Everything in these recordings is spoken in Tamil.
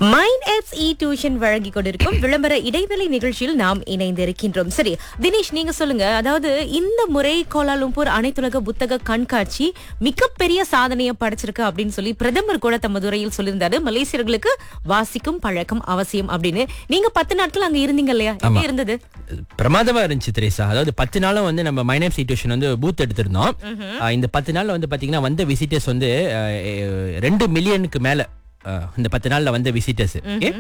மைண்ட் ஆப்ஸ் இ டியூஷன் வழங்கி கொண்டிருக்கும் விளம்பர இடைவெளி நிகழ்ச்சியில் நாம் இணைந்திருக்கின்றோம் சரி தினேஷ் நீங்க சொல்லுங்க அதாவது இந்த முறை கோலாலும்பூர் அனைத்துலக புத்தக கண்காட்சி மிகப்பெரிய சாதனையை படைச்சிருக்கு அப்படின்னு சொல்லி பிரதமர் கூட தமது உரையில் சொல்லியிருந்தாரு மலேசியர்களுக்கு வாசிக்கும் பழக்கம் அவசியம் அப்படின்னு நீங்க பத்து நாட்கள் அங்க இருந்தீங்க இல்லையா எப்படி இருந்தது பிரமாதமா இருந்துச்சு திரேசா அதாவது பத்து நாளும் வந்து நம்ம மைனர் சிச்சுவேஷன் வந்து பூத் எடுத்திருந்தோம் ஆஹ் இந்த பத்து நாள்ல வந்து பாத்தீங்கன்னா வந்த விசிட்டர்ஸ் வந்து ஆஹ் ரெண்டு மில்லியனுக்கு மேல ஆஹ் இந்த பத்து நாள்ல வந்த விசிட்டர்ஸ்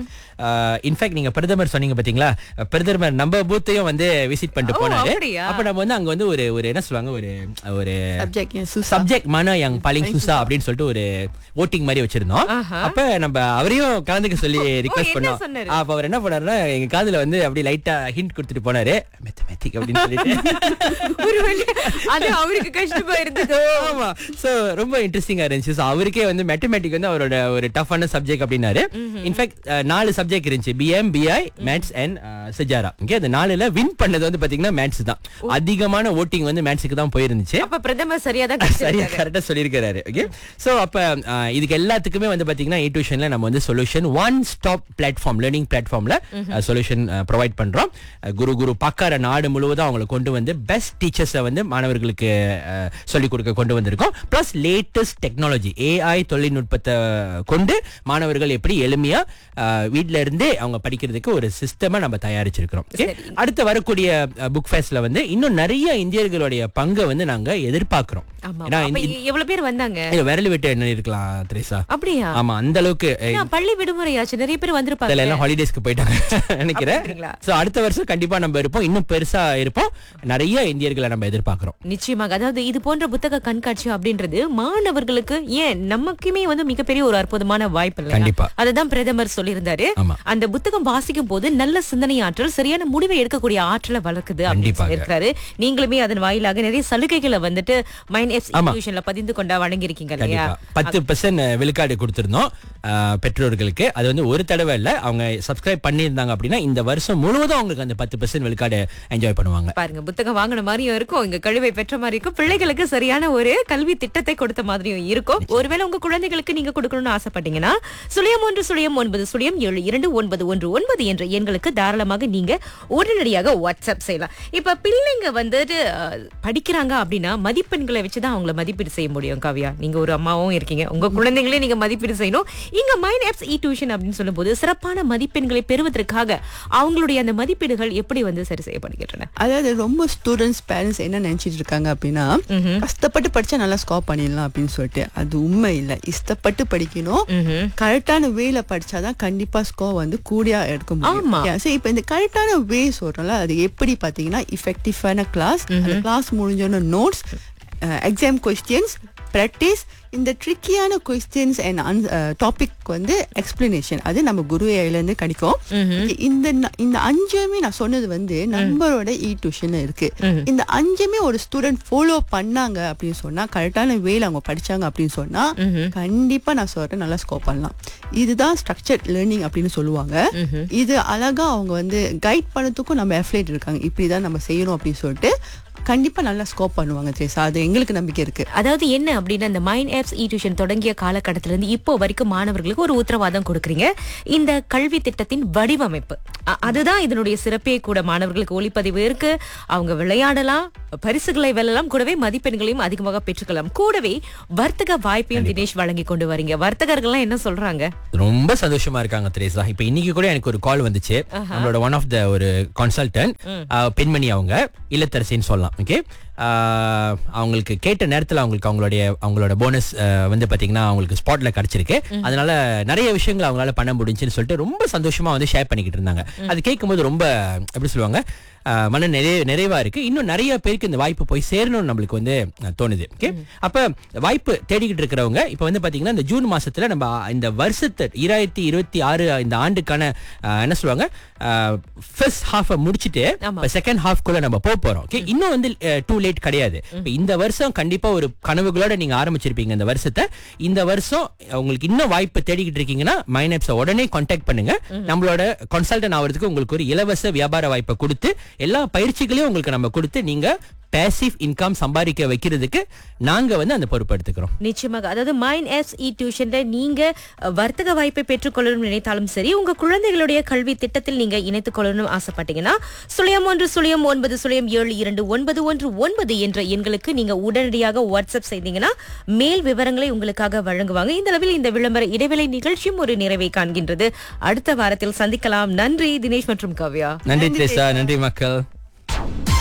இன்ஃபேக்ட் நீங்க பிரதமர் சொன்னீங்க பாத்தீங்களா பிரதமர் நம்ம பூத்தையும் வந்து விசிட் பண்ணிட்டு ஓ, போனாரு அப்படியா? அப்ப நம்ம வந்து அங்க வந்து ஒரு ஒரு என்ன சொல்லுவாங்க ஒரு ஒரு subject yang susah. Subject mana yang paling susah அப்படின்னு சொல்லிட்டு ஒரு ஓட்டிங் மாதிரி வச்சிருந்தோம் அப்ப நம்ம அவரையும் கலந்துக்க சொல்லி ரிக்வெஸ்ட் என்ன பண்ணோம் சொன்னாரு? அப்ப அவர் என்ன பண்ணாருன்னா எங்க காதுல வந்து அப்படி லைட்டா ஹிண்ட் கொடுத்துட்டு போனாரு மேத்தமேட்டிக் அப்படின்னு சொல்லிட்டு ஒருவேளை அது அவருக்கு கஷ்டமா இருந்ததோ ஆமா சோ ரொம்ப இன்ட்ரெஸ்டிங்கா இருந்துச்சு சோ அவருக்கே வந்து மேத்தமேட்டிக் வந்து அவரோட ஒரு டஃப்பான சப்ஜெக்ட் அப்படின்னாரு இன்ஃபேக்ட் நாலு சப்ஜெக்ட் இருந்துச்சு பிஎம் பிஐ மேத்ஸ் அண்ட் சஜாரா ஓகே அந்த நாலுல வின் பண்ணது வந்து பாத்தீங்கன்னா மேத்ஸ் தான் அதிகமான ஓட்டிங் வந்து மேத்ஸுக்கு தான் போயிருந்துச்சு அப்ப பிரதமர் சரியா தான் சரியா கணிச்சிருக்காரு. கரெக்டா சொல்லியிருக்காரு ஓகே சோ அப்ப அஹ், இதுக்கு எல்லாத்துக்குமே வந்து பாத்தீங்கன்னா இ டியூஷன்ல நம்ம வந்து solution one stop platform learning பிளாட்ஃபார்ம்ல சொல்யூஷன் ப்ரொவைட் பண்றோம் அஹ், குரு குரு பக்கார நாடு முழுவதும் அவங்களை கொண்டு வந்து பெஸ்ட் டீச்சர்ஸை வந்து மாணவர்களுக்கு அஹ், சொல்லிக் கொடுக்க கொண்டு வந்திருக்கோம் பிளஸ் லேட்டஸ்ட் டெக்னாலஜி ஏஐ தொழில்நுட்பத்தை கொண்டு மாணவர்கள் எப்படி எளிமையா அஹ், வீட்ல இருந்தே அவங்க படிக்கிறதுக்கு ஒரு சிஸ்டமா நம்ம தயாரிச்சிருக்கிறோம் okay? அடுத்து வரக்கூடிய புக் ஃபேஸ்ட்ல வந்து இன்னும் நிறைய இந்தியர்களுடைய பங்கை வந்து நாங்க எதிர்பார்க்கிறோம் ஆமா ஏன்னா அப்ப இந்த- எவ்வளவு பேர் வந்தாங்க இது விரல் விட்டு என்ன இருக்கலாம் திரேசா அப்படியா ஆமா அந்த அளவுக்கு அஹ், ஏன்னா, பள்ளி விடுமுறையாச்சு நிறைய பேர் இதுல வந்திருப்பாங்க எல்லாம் ஹாலிடேஸ்க்கு போயிட்டாங்க நினைக்கிறேன் அப்படிங்களா? சோ அடுத்த வருஷம் கண்டிப்பா நம்ம இருப்போம் இன்னும் பெருசா இருப்போம் நிறைய இந்தியர்களை நம்ம எதிர்பார்க்கிறோம் நிச்சயமாக அதாவது இது போன்ற புத்தக கண்காட்சி அப்படின்றது மாணவர்களுக்கு ஏன் நமக்குமே வந்து மிகப்பெரிய ஒரு அற்புதமான வாய்ப்பு இல்லையா? கண்டிப்பா. அதுதான் பிரதமர் சொல்லியிருந்தாரு ஆமா. அந்த புத்தகம் வாசிக்கும் போது நல்ல சிந்தனை ஆற்றல் சரியான முடிவை எடுக்கக்கூடிய ஆற்றலை வளர்க்குது அப்படின்னு கண்டிப்பாக. சொல்லியிருக்காரு நீங்களுமே அதன் வாயிலாக நிறைய சலுகைகளை வந்துட்டு மைண்ட் எஃப் ஆமா. டியூஷன்ல பதிந்து கொண்டா வழங்கியிருக்கீங்க இல்லையா கண்டிப்பா பத்து பர்சன்ட் விழுக்காடு கொடுத்திருந்தோம் அஹ், பெற்றோர்களுக்கு அது வந்து ஒரு தடவை இல்ல அவங்க சப்ஸ்கிரைப் பண்ணியிருந்தாங்க அப்படின்னா இந்த வருஷம் முழுவதும் அவங்களுக்கு அந்த பத்து பர்சன்ட் விழுக்காடு என்ஜாய் பண்ணுவாங்க பாருங்க புத்தகம் வாங்கின மாதிரியும் இருக்கும் இங்க கழிவை பெற்ற மாதிரி இருக்கும் பிள்ளைகளுக்கு சரியான ஒரு கல்வி திட்டத்தை கொடுத்த மாதிரியும் இருக்கும் ஒருவேளை உங்க குழந்தைகளுக்கு நீங்க கொடுக்கணும்னு ஆசைப்பட்டீங்கன்னா சுழியம் ஒன்று சுழியம் ஒன்பது சுழியம் ஏழு இரண்டு ஒன்பது ஒன்று ஒன்பது என்ற எண்களுக்கு தாராளமாக நீங்க உடனடியாக வாட்ஸ்அப் செய்யலாம் இப்ப பிள்ளைங்க வந்துட்டு அஹ், படிக்கிறாங்க அப்படின்னா மதிப்பெண்களை வச்சுதான் அவங்கள மதிப்பீடு செய்ய முடியும் காவியா நீங்க ஒரு அம்மாவும் இருக்கீங்க உங்க குழந்தைங்களே நீங்க மதிப்பீடு செய்யணும் இங்க மைண்ட் ஆப்ஸ் இ டியூஷன் அப்படின்னு சொல்லும்போது சிறப்பான மதிப்பெண்களை பெறுவதற்காக அவங்களுடைய அந்த மதிப்பீடுகள் எப்படி வந்து சரி செய்யப்படுகின்றன அதாவது ரொம்ப ஸ்டூடெண்ட்ஸ் பேரண்ட்ஸ் என்ன நினைச்சிட்டு இருக்காங்க அப்படின்னா கஷ்டப்பட்டு படிச்சா நல்லா ஸ்கோர் பண்ணிடலாம் அப்படின்னு சொல்லிட்டு அது உண்மை இல்லை இஷ்டப்பட்டு படிக்கணும் கரெக்டான வேல படிச்சாதான் கண்டிப்பா ஸ்கோர் வந்து கூடியா எடுக்க ஆமா. முடியும் சரி இப்போ இந்த கரெக்டான வே சொல்றோம்ல அது எப்படி பாத்தீங்கன்னா இஃபெக்டிவான கிளாஸ் அந்த கிளாஸ் முடிஞ்சோன்னு நோட்ஸ் எக்ஸாம் கொஸ்டின்ஸ் ப்ராக்டிஸ் இந்த ட்ரிக்கியான கொஸ்டின்ஸ் அண்ட் டாபிக் வந்து எக்ஸ்பிளனேஷன் அது நம்ம குரு இருந்து கிடைக்கும் இந்த ந- இந்த அஞ்சுமே நான் சொன்னது வந்து நம்மளோட இ டியூஷன்ல இருக்கு இந்த அஞ்சுமே ஒரு ஸ்டூடெண்ட் ஃபாலோ பண்ணாங்க அப்படின்னு சொன்னா கரெக்டான வேல அவங்க படிச்சாங்க அப்படின்னு சொன்னா கண்டிப்பா நான் சொல்றேன் நல்லா ஸ்கோர் பண்ணலாம் இதுதான் ஸ்ட்ரக்சர்ட் லேர்னிங் அப்படின்னு சொல்லுவாங்க இது அழகா அவங்க வந்து கைட் பண்ணதுக்கும் நம்ம எஃப்லேட் இருக்காங்க இப்படிதான் நம்ம செய்யணும் அப்படின்னு சொல்லிட்டு கண்டிப்பா நல்லா ஸ்கோர் பண்ணுவாங்க த்ரேசா அது எங்களுக்கு நம்பிக்கை இருக்கு அதாவது என்ன அப்படின்னா இந்த மைண்ட் ஆப்ஸ் இ டியூஷன் தொடங்கிய காலகட்டத்தில இருந்து இப்போ வரைக்கும் மாணவர்களுக்கு ஒரு உத்தரவாதம் கொடுக்குறீங்க இந்த கல்வி திட்டத்தின் வடிவமைப்பு அ- அதுதான் இதனுடைய சிறப்பே கூட மாணவர்களுக்கு ஒளிப்பதிவு இருக்கு அவங்க விளையாடலாம் பரிசுகளை வெல்லலாம் கூடவே மதிப்பெண்களையும் அதிகமாக பெற்றுக்கலாம் கூடவே வர்த்தக வாய்ப்பையும் தினேஷ் வழங்கி கொண்டு வரீங்க வர்த்தகர்கள்லாம் என்ன சொல்றாங்க ரொம்ப சந்தோஷமா இருக்காங்க திரேசா இப்ப இன்னைக்கு கூட எனக்கு ஒரு கால் வந்துச்சு நம்மளோட ஒன் ஆஃப் த ஒரு கன்சல்டன்ட் பெண்மணி அவங்க இல்லத்தரசின்னு சொல்லலாம் ஓகே அவங்களுக்கு கேட்ட நேரத்துல அவங்களுக்கு அவங்களுடைய அவங்களோட போனஸ் வந்து பாத்தீங்கன்னா அவங்களுக்கு ஸ்பாட்ல கிடைச்சிருக்கு அதனால நிறைய விஷயங்கள் அவங்களால பண்ண முடிஞ்சுன்னு சொல்லிட்டு ரொம்ப சந்தோஷமா வந்து ஷேர் பண்ணிக்கிட்டு இருந்தாங்க அது கேட்கும்போது ரொம்ப எப்படி சொல்லுவாங்க ஆஹ் மன நிறைய நிறைவா இருக்கு இன்னும் நிறைய பேருக்கு இந்த வாய்ப்பு போய் சேரணும்னு நம்மளுக்கு வந்து அஹ், தோணுது ஓகே அப்ப வாய்ப்பு தேடிக்கிட்டு இருக்கிறவங்க இப்ப வந்து பாத்தீங்கன்னா இந்த ஜூன் மாசத்துல நம்ம இந்த வருஷத்தை இராயிரத்தி இருபத்தி ஆறு இந்த ஆண்டுக்கான ஆஹ், என்ன சொல்லுவாங்க ஃபர்ஸ்ட் ஹாஃப் முடிச்சிட்டு ஆமா. செகண்ட் ஹாஃப் குள்ள நம்ம போக போறோம் ஓகே இன்னும் வந்து டூ லேட் கிடையாது இப்ப இந்த வருஷம் கண்டிப்பா ஒரு கனவுகளோட நீங்க ஆரம்பிச்சிருப்பீங்க இந்த வருஷத்தை இந்த வருஷம் உங்களுக்கு இன்னும் வாய்ப்பு தேடிக்கிட்டு இருக்கீங்கன்னா மைனப்ஸை உடனே கான்டாக்ட் பண்ணுங்க நம்மளோட கன்சல்டன் ஆகிறதுக்கு உங்களுக்கு ஒரு இலவச வியாபார வாய்ப்பை கொடுத்து எல்லா பயிற்சிகளையும் உங்களுக்கு நம்ம கொடுத்து நீங்க பேசிவ் இன்கம் சம்பாதிக்க வைக்கிறதுக்கு நாங்க வந்து அந்த பொறுப்பு எடுத்துக்கிறோம் நிச்சயமாக அதாவது மைண்ட் எஸ் இ டியூஷன்ல நீங்க அஹ், வர்த்தக வாய்ப்பை பெற்றுக்கொள்ளணும் நினைத்தாலும் சரி உங்க குழந்தைகளுடைய கல்வி திட்டத்தில் நீங்க இணைத்துக் கொள்ளணும் ஆசைப்பட்டீங்கன்னா சுழியம் ஒன்று சுழியம் ஒன்பது சுழியம் ஏழு இரண்டு ஒன்பது ஒன்று ஒன்பது என்ற எண்களுக்கு நீங்க உடனடியாக வாட்ஸ்அப் செய்தீங்கன்னா மேல் விவரங்களை உங்களுக்காக வழங்குவாங்க இந்த அளவில் இந்த விளம்பர இடைவேளை நிகழ்ச்சியும் ஒரு நிறைவை காண்கின்றது அடுத்த வாரத்தில் சந்திக்கலாம் நன்றி தினேஷ் மற்றும் கவ்யா நன்றி திரேசா நன்றி மக்கள்